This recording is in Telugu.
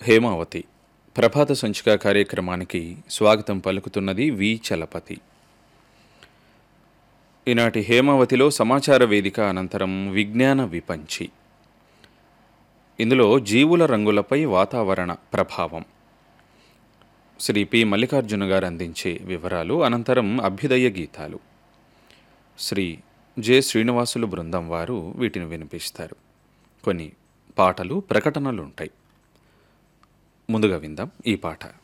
హేమావతి ప్రభాత సంచిక కార్యక్రమానికి స్వాగతం పలుకుతున్నది వి చలపతి ఈనాటి హేమావతిలో సమాచార వేదిక అనంతరం విజ్ఞాన విపంచి ఇందులో జీవుల రంగులపై వాతావరణ ప్రభావం శ్రీ పి మల్లికార్జున గారు అందించే వివరాలు అనంతరం అభ్యుదయ గీతాలు శ్రీ జె శ్రీనివాసులు బృందం వారు వీటిని వినిపిస్తారు కొన్ని పాటలు ప్రకటనలు ఉంటాయి ముందుగా విందాం ఈ పాట